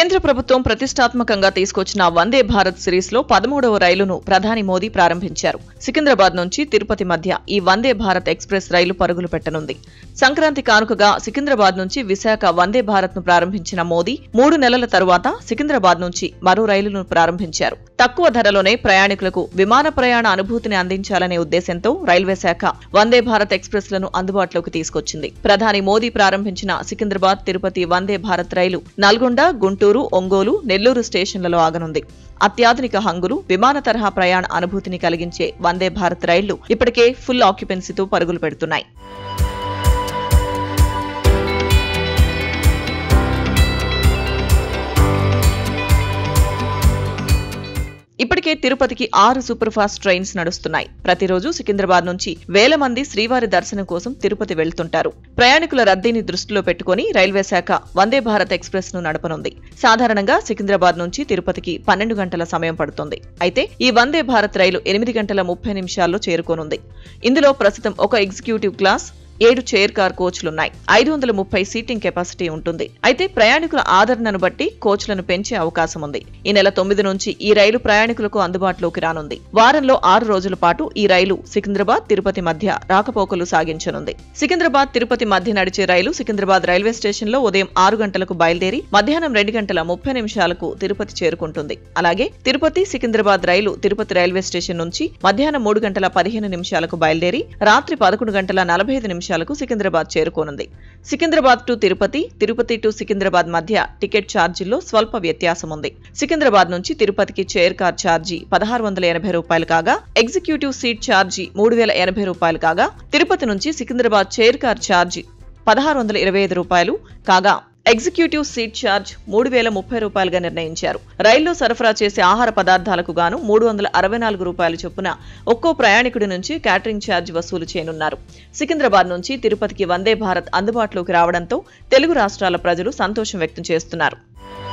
కేంద్ర ప్రభుత్వం ప్రతిష్టాత్మకంగా తీసుకొచ్చిన వందే భారత్ సిరీస్ లో పదమూడవ రైలును ప్రధాని మోదీ ప్రారంభించారు సికింద్రాబాద్ నుంచి తిరుపతి మధ్య ఈ వందే భారత్ ఎక్స్ప్రెస్ రైలు పరుగులు పెట్టనుంది సంక్రాంతి కానుకగా సికింద్రాబాద్ నుంచి విశాఖ వందే భారత్ ను ప్రారంభించిన మోదీ మూడు నెలల తరువాత సికింద్రాబాద్ నుంచి మరో రైలును ప్రారంభించారు తక్కువ ధరలోనే ప్రయాణికులకు విమాన ప్రయాణ అనుభూతిని అందించాలనే ఉద్దేశంతో రైల్వే శాఖ వందే భారత్ ఎక్స్ప్రెస్ లను అందుబాటులోకి తీసుకొచ్చింది ప్రధాని మోదీ ప్రారంభించిన సికింద్రాబాద్ తిరుపతి వందే భారత్ రైలు నల్గొండ గుంటూరు ఒంగోలు నెల్లూరు స్టేషన్లలో ఆగనుంది అత్యాధునిక హంగులు విమాన తరహా ప్రయాణ అనుభూతిని కలిగించే వందే భారత్ రైళ్లు ఇప్పటికే ఫుల్ ఆక్యుపెన్సీతో పరుగులు పెడుతున్నాయి ఇప్పటికే తిరుపతికి ఆరు సూపర్ ఫాస్ట్ ట్రైన్స్ నడుస్తున్నాయి ప్రతిరోజు సికింద్రాబాద్ నుంచి వేల మంది శ్రీవారి దర్శనం కోసం తిరుపతి వెళ్తుంటారు ప్రయాణికుల రద్దీని దృష్టిలో పెట్టుకుని రైల్వే శాఖ వందే భారత్ ఎక్స్ప్రెస్ ను నడపనుంది సాధారణంగా సికింద్రాబాద్ నుంచి తిరుపతికి పన్నెండు గంటల సమయం పడుతుంది అయితే ఈ వందే భారత్ రైలు ఎనిమిది గంటల ముప్పై నిమిషాల్లో చేరుకోనుంది ఇందులో ప్రస్తుతం ఒక ఎగ్జిక్యూటివ్ క్లాస్ ఏడు చైర్ కార్ కోచ్లున్నాయి ఐదు వందల ముప్పై సీటింగ్ కెపాసిటీ ఉంటుంది అయితే ప్రయాణికుల ఆదరణను బట్టి కోచ్లను పెంచే అవకాశం ఉంది ఈ నెల తొమ్మిది నుంచి ఈ రైలు ప్రయాణికులకు అందుబాటులోకి రానుంది వారంలో ఆరు రోజుల పాటు ఈ రైలు సికింద్రాబాద్ తిరుపతి మధ్య రాకపోకలు సాగించనుంది సికింద్రాబాద్ తిరుపతి మధ్య నడిచే రైలు సికింద్రాబాద్ రైల్వే స్టేషన్ లో ఉదయం ఆరు గంటలకు బయలుదేరి మధ్యాహ్నం రెండు గంటల ముప్పై నిమిషాలకు తిరుపతి చేరుకుంటుంది అలాగే తిరుపతి సికింద్రాబాద్ రైలు తిరుపతి రైల్వే స్టేషన్ నుంచి మధ్యాహ్నం మూడు గంటల పదిహేను నిమిషాలకు బయలుదేరి రాత్రి పదకొండు గంటల నలభై ఐదు నిమిషాలకు సికింద్రాబాద్ చేరుకోనుంది సికింద్రాబాద్ టు తిరుపతి తిరుపతి టు సికింద్రాబాద్ మధ్య టికెట్ ఛార్జీల్లో స్వల్ప వ్యత్యాసం ఉంది సికింద్రాబాద్ నుంచి తిరుపతికి చైర్ కార్ ఛార్జీ పదహారు వందల ఎనభై రూపాయలు కాగా ఎగ్జిక్యూటివ్ సీట్ ఛార్జీ మూడు వేల ఎనభై రూపాయలు కాగా తిరుపతి నుంచి సికింద్రాబాద్ చైర్ కార్ ఛార్జీ పదహారు వందల ఇరవై ఐదు రూపాయలు కాగా ఎగ్జిక్యూటివ్ సీట్ ఛార్జ్ మూడు వేల ముప్పై రూపాయలుగా నిర్ణయించారు రైల్లో సరఫరా చేసే ఆహార పదార్థాలకు గాను మూడు వందల అరవై నాలుగు రూపాయల చొప్పున ఒక్కో ప్రయాణికుడి నుంచి క్యాటరింగ్ ఛార్జ్ వసూలు చేయనున్నారు సికింద్రాబాద్ నుంచి తిరుపతికి వందే భారత్ అందుబాటులోకి రావడంతో తెలుగు రాష్ట్రాల ప్రజలు సంతోషం వ్యక్తం చేస్తున్నారు